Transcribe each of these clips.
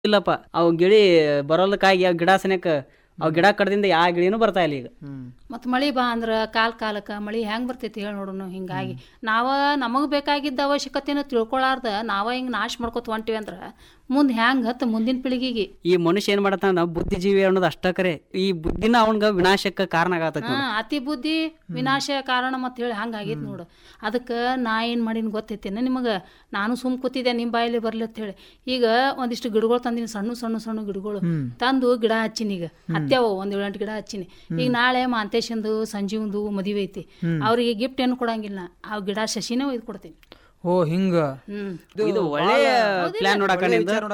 ಇಲ್ಲಪ್ಪ ಅವು ಗಿಳಿ ಬರೋದಕ್ಕಾಗಿ ಆ ಗಿಡ ಸನೇಕ ಅವು ಗಿಡ ಕಡ್ದಿಂದ ಯಾವ ಗಿಳಿನೂ ಬರ್ತಾ ಇಲ್ಲ ಈಗ ಹ್ಮ್ ಮತ್ತು ಮಳಿ ಬಾ ಅಂದ್ರೆ ಕಾಲ ಕಾಲಕ್ಕೆ ಮಳಿ ಹೆಂಗೆ ಬರ್ತೈತಿ ಹೇಳಿ ನೋಡೋಣ ಹಿಂಗಾಗಿ ನಾವ ನಮಗೆ ಬೇಕಾಗಿದ್ದ ಅವಶ್ಯಕತೆನ ತಿಳ್ಕೊಳಾರ್ದ ನಾವ ಹಿಂಗೆ ನಾಶ ಮಾಡ್ಕೊತ ಹೊಂಟಿವಿ ಅಂದ್ರೆ ಮುಂದೆ ಹೆಂಗೆ ಹತ್ತು ಮುಂದಿನ ಪೀಳಿಗೆಗೆ ಈ ಮನುಷ್ಯ ಏನ್ ಮಾಡತ್ತಾನ ಬುದ್ಧಿಜೀವಿ ಅನ್ನೋದು ಅಷ್ಟ ಕರೆ ಈ ಬುದ್ಧಿನ ಅವನ್ಗ ವಿನಾಶಕ್ಕೆ ಕಾರಣ ಆಗತೈತಿ ಹಾ ಅತಿ ಬುದ್ಧಿ ವಿನಾಶ ಕಾರಣ ಮತ್ತೆ ಹೇಳಿ ಹಂಗಾಗೈತಿ ನೋಡು ಅದಕ್ಕೆ ನಾ ಏನು ಮಾಡೀನಿ ಗೊತ್ತೈತೇನ ನಿಮಗೆ ನಾನು ಸುಮ್ ಕೂತಿದ್ದೆ ನಿಮ್ಮ ಬಾಯಲ್ಲಿ ಬರ್ಲಿ ಅಂತ ಹೇಳಿ ಈಗ ಒಂದಿಷ್ಟು ಗಿಡಗಳು ತಂದಿನಿ ಸಣ್ಣ ಸಣ್ಣ ಸಣ್ಣ ಗಿಡಗಳು ತಂದು ಗಿಡ ಹಚ್ಚಿನಿ ಈಗ ಹತ್ಯಾವ ಒಂದ್ ಏಳೆಂಟು ಗಿಡ ಹಚ್ಚಿನಿ ಈಗ ನಾಳೆ ಮಾಂತೇಶಂದು ಸಂಜೀವಂದು ಮದುವೆ ಐತಿ ಅವ್ರಿಗೆ ಗಿಫ್ಟ್ ಏನು ಕೊಡಂಗಿಲ್ಲ ಆ ಗಿಡ ಶಶಿನೇ ಒಯ್ದು ಕೊಡ್ತೀನಿ ಓ ಹಿಂಗ ಹ್ಮ್ ಇದು ಒಳ್ಳೆಯ ಪ್ಲಾನ್ ನೋಡಕ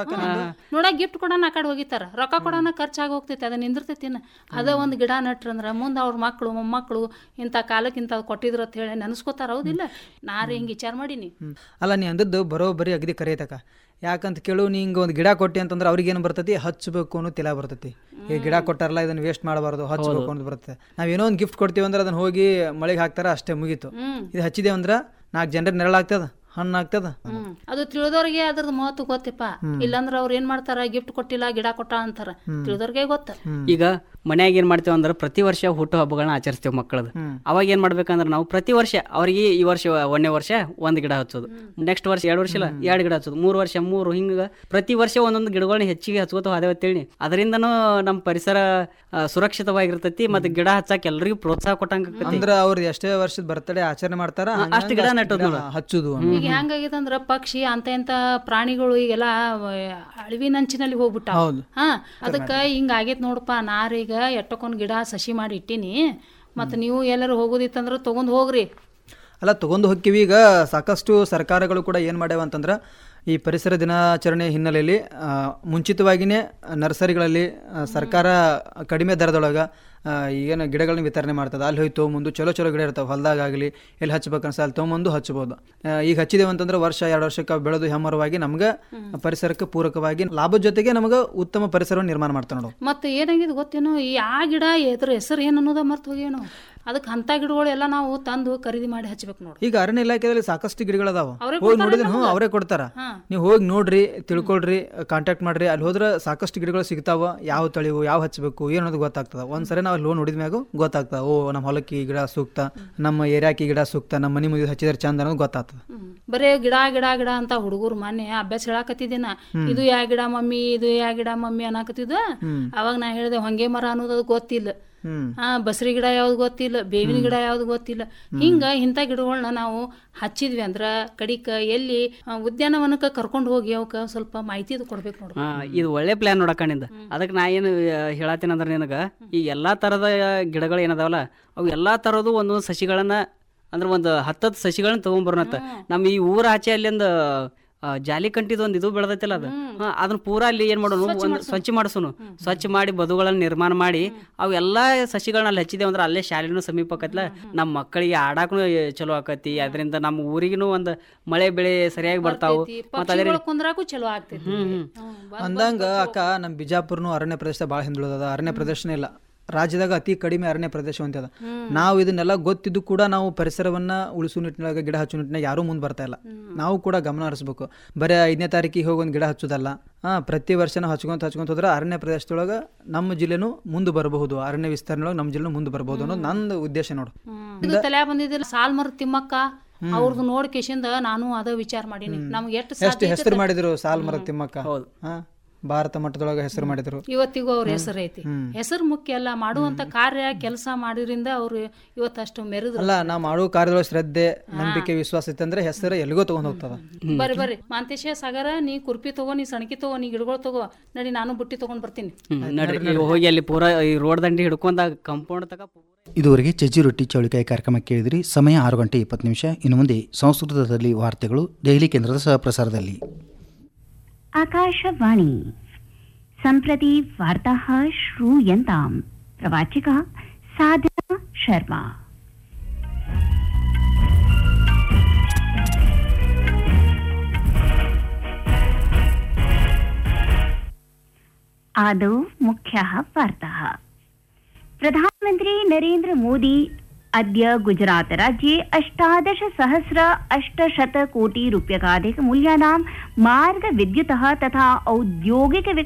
ನೋಡಕ್ ಗಿಫ್ಟ್ ಕೊಡೋಣ ಆ ಕಡೆ ಹೋಗಿತಾರ ರೊಕ್ಕ ಕೊಡೋಣ ಖರ್ಚಾಗಿ ಹೋಗ್ತೈತಿ ಅದ ನಿಂದಿರ್ತೈತಿನ ಅದ ಒಂದು ಗಿಡ ನಟ್ರಂದ್ರ ಮುಂದೆ ಅವ್ರ ಮಕ್ಕಳು ಮೊಮ್ಮಕ್ಕಳು ಇಂಥ ಕಾಲಕ್ಕೆ ಇಂಥ ಕೊಟ್ಟಿದ್ರು ಅಂತ ಹೇಳಿ ನೆನೆಸ್ಕೋತಾರ ಹೌದಿಲ್ಲ ನಾರೇ ಹಿಂಗೆ ವಿಚಾರ ಮಾಡೀನಿ ಹ್ಮ್. ಅಲ್ಲ ನೀ ಅಂದದ್ದು ಬರೋಬ್ಬರಿ ಅಗದಿ ಕರೆಯತಕ ಯಾಕಂತ ಕೇಳು ನೀ ಹಿಂಗೆ ಒಂದು ಗಿಡ ಕೊಟ್ಟಿ ಅಂತಂದ್ರೆ ಅವ್ರಿಗೆ ಏನು ಬರ್ತೈತಿ ಹಚ್ಚಬೇಕು ಅನ್ನೋ ತಿಲ ಬರ್ತೈತಿ ಈ ಗಿಡ ಕೊಟ್ಟಾರಲ್ಲ ಇದನ್ನ ವೇಸ್ಟ್ ಮಾಡಬಾರ್ದು ಹಚ್ಚಬೇಕು ಅನ್ನೋದು ಬರುತ್ತೆ ನಾವು ಏನೋ ಒಂದು ಗಿಫ್ಟ್ ಕೊಡ್ತೀವಿ ಅಂದ್ರೆ ಅದನ್ನ ಹೋಗಿ ಮಳೆಗೆ ಹಾಕ್ತಾರ ಅಷ್ಟೇ ಮುಗೀತು ಹ್ಮ್ ಇದು ಹಚ್ಚಿದೇವು ಅಂದ್ರೆ ನಾಲ್ಕು ಜನರಿಗೆ ನೆರಳಾಗ್ತದ ಹಣ್ಣು ಆಗ್ತದ ಹ್ಮ್ ಅದು ತಿಳಿದವ್ರಿಗೆ ಅದ್ರದ್ದು ಮಹತ್ವ ಗೊತ್ತಿಪ್ಪ ಇಲ್ಲಾಂದ್ರ ಅವ್ರು ಏನ್ ಮಾಡ್ತಾರ ಗಿಫ್ಟ್ ಕೊಟ್ಟಿಲ್ಲ ಗಿಡ ಕೊಟ್ಟ ಅಂತಾರ ತಿಳಿದವ್ರಿಗೆ ಗೊತ್ತ ಈಗ ಮನ್ಯಾಗ ಏನ್ ಮಾಡ್ತೇವೆ ಅಂದ್ರೆ ಪ್ರತಿ ವರ್ಷ ಹುಟ್ಟು ಹಬ್ಬಗಳನ್ನ ಆಚರಿಸ್ತೇವೆ ಮಕ್ಕಳದು ಹ್ಮ್. ಅವಾಗ ಏನ್ ಮಾಡ್ಬೇಕಂದ್ರೆ ನಾವು ಪ್ರತಿ ವರ್ಷ ಅವ್ರಿಗೆ ಈ ವರ್ಷ ಒಂದನೇ ವರ್ಷ ಒಂದ್ ಗಿಡ ಹಚ್ಚೋದು ನೆಕ್ಸ್ಟ್ ವರ್ಷ ಎರಡು ವರ್ಷ ಇಲ್ಲ ಎರಡು ಗಿಡ ಹಚ್ಚೋದು ಮೂರು ವರ್ಷ ಮೂರು ಹಿಂಗ ಪ್ರತಿ ವರ್ಷ ಒಂದೊಂದು ಗಿಡಗಳನ್ನ ಹೆಚ್ಚಿಗೆ ಹಚ್ಕೋತ ಹೋದೇವತ್ತೇಳಿ ಅದರಿಂದನೂ ನಮ್ಮ ಪರಿಸರ ಆ, ಸುರಕ್ಷಿತವಾಗಿರ್ತೈತಿ ಮತ್ತೆ ಗಿಡ ಹಚ್ಚಾಕ ಎಲ್ರಿಗೂ ಪ್ರೋತ್ಸಾಹ ಕೊಟ್ಟಂಗ ಅಂದ್ರೆ ಅವ್ರದ್ದು ಎಷ್ಟೇ ವರ್ಷದ ಬರ್ತಡೇ ಆಚರಣೆ ಮಾಡ್ತಾರ ಹಾ, ಅಷ್ಟು ಗಿಡ ನೆಟ್ಟೋದ್ ನೋಡು. ಹಚ್ಚುದು ಈಗ ಹೆಂಗಾಗೈತೆ ಅಂದ್ರ ಪಕ್ಷಿ ಅಂತ ಇಂತ ಪ್ರಾಣಿಗಳು ಈಗೆಲ್ಲ ಅಳಿವಿನಂಚಿನಲ್ಲಿ ಹೋಗ್ಬಿಟ್ಟ ಹೌದು ಹಾ ಅದಕ್ಕ ಹಿಂಗ ಆಗೈತ್ ನೋಡಪ್ಪ ನಾರೀಗ ಎಟ್ಟಕೊಂದ್ ಗಿಡ ಸಸಿ ಮಾಡಿ ಇಟ್ಟಿನಿ ಮತ್ತ ನೀವು ಎಲ್ಲರೂ ಹೋಗೋದಿತ್ತಂದ್ರ ತಗೊಂಡ್ ಹೋಗ್ರಿ ಅಲ್ಲ ತಗೊಂಡು ಹೋಗ್ತೀವಿ ಈಗ ಸಾಕಷ್ಟು ಸರ್ಕಾರಗಳು ಕೂಡ ಏನು ಮಾಡ್ಯಾವ ಅಂತಂದ್ರೆ ಈ ಪರಿಸರ ದಿನಾಚರಣೆ ಹಿನ್ನೆಲೆಯಲ್ಲಿ ಆ, ಮುಂಚಿತವಾಗಿಯೇ ನರ್ಸರಿಗಳಲ್ಲಿ ಆ, ಸರ್ಕಾರ ಕಡಿಮೆ ದರದೊಳಗೆ ಏನು ಗಿಡಗಳನ್ನ ವಿತರಣೆ ಮಾಡ್ತದೆ ಅಲ್ಲಿ ಹೋಯ್ತು ಮುಂದೆ ಚಲೋ ಚಲೋ ಗಿಡ ಇರ್ತಾವೆ ಹೊಲ್ದಾಗ ಆಗಲಿ ಎಲ್ಲಿ ಹಚ್ಬೇಕು ಅನ್ಸ ಅಲ್ಲಿ ತೊಗೊಂಬಂದು ಹಚ್ಬೋದು ಆ, ಈಗ ಹಚ್ಚಿದೇವು ಅಂತಂದ್ರೆ ವರ್ಷ ಎರಡು ವರ್ಷಕ್ಕೆ ಬೆಳೆದು ಹೆಮ್ಮರವಾಗಿ ನಮ್ಗೆ ಪರಿಸರಕ್ಕೆ ಪೂರಕವಾಗಿ ಲಾಭದ ಜೊತೆಗೆ ನಮಗೆ ಉತ್ತಮ ಪರಿಸರವನ್ನು ನಿರ್ಮಾಣ ಮಾಡ್ತಾ ನೋಡು ಮತ್ತೆ ಏನಾಗಿದೆ ಗೊತ್ತೇನು ಈ ಆ ಗಿಡ ಎದ್ರ ಹೆಸರು ಏನು ಅನ್ನೋದ ಮರ್ತು ಹೋಗ್ಯಾವ ನಾವು ಅದಕ್ಕೆ ಅಂತ ಗಿಡಗಳು ಎಲ್ಲ ನಾವು ತಂದು ಖರೀದಿ ಮಾಡಿ ಹಚ್ಬೇಕು ನೋಡಿ ಈಗ ಅರಣ್ಯ ಇಲಾಖೆಯಲ್ಲಿ ಸಾಕಷ್ಟು ಗಿಡಗಳದಾವ ಅವ್ರೇ ಹೋಗಿ ನೋಡಿದ್ರೆ ಹ್ಞೂ ಅವರೇ ಕೊಡ್ತಾರ ಹಾ. ನೀವು ಹೋಗಿ ನೋಡ್ರಿ ತಿಳ್ಕೊಳ್ರಿ ಕಾಂಟ್ಯಾಕ್ಟ್ ಮಾಡ್ರಿ ಅಲ್ಲಿ ಹೋದ್ರೆ ಸಾಕಷ್ಟು ಗಿಡಗಳು ಸಿಗ್ತಾವ ಯಾವ ತಳಿವು ಯಾವ ಹಚ್ಚಬೇಕು ಏನು ಅನ್ನೋದು ಗೊತ್ತಾಗ್ತದ ಒಂದ್ಸರಿ ನಾವು ಅಲ್ಲಿ ಹೋಗಿ ನೋಡಿದ ಮ್ಯಾಗ ಗೊತ್ತಾಗ್ತದ ಓ ನಮ್ಮ ಹೊಲಕ್ಕೆ ಈ ಗಿಡ ಸೂಕ್ತ ನಮ್ಮ ಏರಿಯಾಕ್ಕೆ ಈ ಗಿಡ ಸೂಕ್ತ ನಮ್ಮ ಮನೆ ಮುಂದೆ ಹಚ್ಚಿದ್ರೆ ಚಂದ ಅನ್ನೋದು ಗೊತ್ತಾಗ್ತದ ಹ್ಮ್. ಬರೇ ಗಿಡ ಗಿಡ ಗಿಡ ಅಂತ ಹುಡುಗರು ಮೊನ್ನೆ ಅಭ್ಯಾಸ ಹೇಳಾಕತ್ತಿದ್ದೇನ ಇದು ಯಾ ಗಿಡ ಮಮ್ಮಿ ಇದು ಯಾ ಗಿಡ ಮಮ್ಮಿ ಅನ್ನಕತ್ತಿದ್ದ ಅವಾಗ ನಾ ಹೇಳಿದೆ ಹೊಂಗೆ ಮರ ಅನ್ನೋದು ಅದು ಗೊತ್ತಿಲ್ಲ ಹ್ಮ್ ಹಾ ಬಸರಿ ಗಿಡ ಯಾವ್ದು ಗೊತ್ತಿಲ್ಲ ಬೇವಿನ ಗಿಡ ಯಾವ್ದು ಗೊತ್ತಿಲ್ಲ ಹಿಂಗ ಇಂಥ ಗಿಡಗಳನ್ನ ನಾವು ಹಚ್ಚಿದ್ವಿ ಅಂದ್ರ ಕಡಿಕ ಎಲ್ಲಿ ಆ, ಉದ್ಯಾನವನಕ್ಕೆ ಕರ್ಕೊಂಡು ಹೋಗಿ ಅವಕ್ಕ ಸ್ವಲ್ಪ ಮಾಹಿತಿ ಅದು ಕೊಡ್ಬೇಕು ನೋಡು ಆ, ಇದು ಒಳ್ಳೆ ಪ್ಲಾನ್ ನೋಡಕಣಿಂದ ಅದಕ್ಕೆ ನಾ ಏನು ಹೇಳತ್ತೀನಿ ಅಂದ್ರೆ ನಿನಗೆ ಈ ಎಲ್ಲಾ ತರದ ಗಿಡಗಳು ಏನದಾವಲ್ಲ ಅವು ಎಲ್ಲಾ ತರದ್ದು ಒಂದೊಂದು ಸಸಿಗಳನ್ನ ಅಂದ್ರೆ ಒಂದು ಹತ್ತತ್ತು ಸಸಿಗಳನ್ನ ತಗೊಂಬರೋಣತ್ತ ನಮ್ಮ ಈ ಊರ ಆಚೆ ಅಲ್ಲಿಂದ ಆ, ಜಾಲಿ ಕಂಟಿದ ಒಂದು ಇದು ಬೆಳೆದೈತಲ್ಲ ಅದು ಹಾ, ಅದನ್ನ ಪೂರಾ ಅಲ್ಲಿ ಏನ್ ಮಾಡೋನು ಒಂದು ಸ್ವಚ್ಛ ಮಾಡಿಸೋನು ಸ್ವಚ್ಛ ಮಾಡಿ ಬದುಗಳನ್ನ ನಿರ್ಮಾಣ ಮಾಡಿ ಅವು ಎಲ್ಲಾ ಸಸಿಗಳನ್ನ ಅಲ್ಲಿ ಹಚ್ಚಿದೇವು ಅಂದ್ರೆ ಅಲ್ಲೇ ಶಾಲೆನೂ ಸಮೀಪ ಆಕತ್ಲ ನಮ್ಮ ಮಕ್ಕಳಿಗೆ ಆಡಾಕನು ಚಲೋ ಆಕತಿ ಅದರಿಂದ ನಮ್ಮ ಊರಿಗೂ ಒಂದು ಮಳೆ ಬೆಳೆ ಸರಿಯಾಗಿ ಬರ್ತಾವು ಮತ್ತೆ ಅದೇ ಪಕ್ಷಿಗಳು ಕುಂದ್ರಾಕು ಚಲೋ ಆಗ್ತೈತಿ ಹ್ಮ್, ಬ- ಅಂದಂಗ ಅಕ್ಕ ನಮ್ಮ ಬಿಜಾಪುರ್ನು ಅರಣ್ಯ ಪ್ರದೇಶ ಭಾಳ ಹಿಂದುಳಿದದ ಅರಣ್ಯ ಪ್ರದೇಶನೇ ಇಲ್ಲ ರಾಜ್ಯದಾಗ ಅತಿ ಕಡಿಮೆ ಅರಣ್ಯ ಪ್ರದೇಶ ಅಂತದ ನಾವು ಇದನ್ನೆಲ್ಲ ಗೊತ್ತಿದ್ದು ಕೂಡ ನಾವು ಪರಿಸರವನ್ನ ಉಳಿಸೋ ನಿಟ್ಟಿನಾಗ ಗಿಡ ಹಚ್ಚೋ ನಿಟ್ಟಿನಾಗ ಯಾರೂ ಮುಂದೆ ಬರ್ತಾ ಇಲ್ಲ ನಾವು ಕೂಡ ಗಮನ ಹರಿಸ್ಬೇಕು ಬರೀ ಐದನೇ ತಾರೀಕಿಗೆ ಹೋಗಿ ಒಂದು ಗಿಡ ಹಚ್ಚೋದಲ್ಲ ಹಾ ಪ್ರತಿ ವರ್ಷ ನಾವು ಹಚ್ಕೊಂತ ಹಚ್ಕೊಂತ ಹೋದ್ರೆ ಅರಣ್ಯ ಪ್ರದೇಶದೊಳಗೆ ನಮ್ಮ ಜಿಲ್ಲೆನೂ ಮುಂದೆ ಬರಬಹುದು ಅರಣ್ಯ ವಿಸ್ತರಣೆಯೊಳಗೆ ನಮ್ಮ ಜಿಲ್ಲೆನೂ ಮುಂದೆ ಬರಬಹುದು ಅನ್ನೋದು ನನ್ನ ಉದ್ದೇಶ ನೋಡು ಹ್ಮ್. ಇದು ತಲೆ ಬಂದಿದ್ದಿಲ್ಲ ಸಾಲ್ ಮರ ತಿಮ್ಮಕ್ಕ ಅವ್ರದ್ದು ನೋಡ್ ಕೇಶಿಂದ ನಾನು ಅದ ವಿಚಾರ ಮಾಡೀನಿ ನಮ್ಗೆ ಎಷ್ಟು ಎಷ್ಟು ಸಾಧ್ಯ ಹೆಸರು ಮಾಡಿದ್ರು ಸಾಲ್ ಮರ ತಿಮ್ಮಕ್ಕ ಹಾ ಭಾರತ ಮಟ್ಟದೊಳಗೆ ಹೆಸರು ಮಾಡಿದ್ರು ಇವತ್ತಿಗೂ ಅವ್ರ ಹೆಸರು ಐತಿ ಹೆಸರು ಮುಖ್ಯ ಅಲ್ಲ ಮಾಡುವಂತ ಕಾರ್ಯ ಕೆಲಸ ಮಾಡಿದ್ರಿಂದ ಅವ್ರು ಇವತ್ತಷ್ಟು ಮೆರೆದ್ರು ಅಲ್ಲ ನಾವು ಮಾಡೋ ಕಾರ್ಯದೊಳಗೆ ಶ್ರದ್ಧೆ ನಂಬಿಕೆ ವಿಶ್ವಾಸ ಇತ್ತಂದ್ರೆ ಹೆಸರು ಎಲ್ಲಿಗೋ ತಗೊಂಡ್ ಹೋಗ್ತದ ಬರ್ರಿ ಬರ್ರಿ ಮಾಂತೇಶ ಸಾಗರ ನೀ ಕುರ್ಪಿ ತಗೋ ನೀ ಸಣಕಿ ತಗೋ ನೀ ಗಿಡಗಳು ತಗೋ ನಡಿ ನಾನು ಬುಟ್ಟಿ ತಗೊಂಡ್ ಬರ್ತೀನಿ ಹ್ಮ್, ನಡ್ರಿ ಈಗ ಹೋಗಿ ಅಲ್ಲಿ ಪೂರಾ ಈ ರೋಡ್ ದಂಡಿ ಹಿಡ್ಕೊಂಡ ಕಂಪೌಂಡ್ ತಕ ಪೂರಾ ಇದುವರೆಗೆ ಚಜ್ಜಿ ರೊಟ್ಟಿ ಚೌಳಿಕಾಯಿ ಕಾರ್ಯಕ್ರಮ ಕೇಳಿದಿರಿ ಸಮಯ ಆರು ಗಂಟೆ ಇಪ್ಪತ್ತು ನಿಮಿಷ ಇನ್ನು ಮುಂದೆ ಸಂಸ್ಕೃತದಲ್ಲಿ ವಾರ್ತೆಗಳು ದೆಹಲಿ ಕೇಂದ್ರದ ಸಹಪ್ರಸಾರದಲ್ಲಿ आकाशवाणी सम्प्रति वार्ताः श्रूयन्ताम् प्रवाचिका साधना शर्मा आदौ मुख्याः वार्ताः प्रधानमन्त्री नरेन्द्र मोदी अद्य गुजरातराज्ये अष्टादशसहस्र अष्टशतकोटिरूप्यकाधिकमूल्यानां मार्गविद्युतः तथा औद्योगिक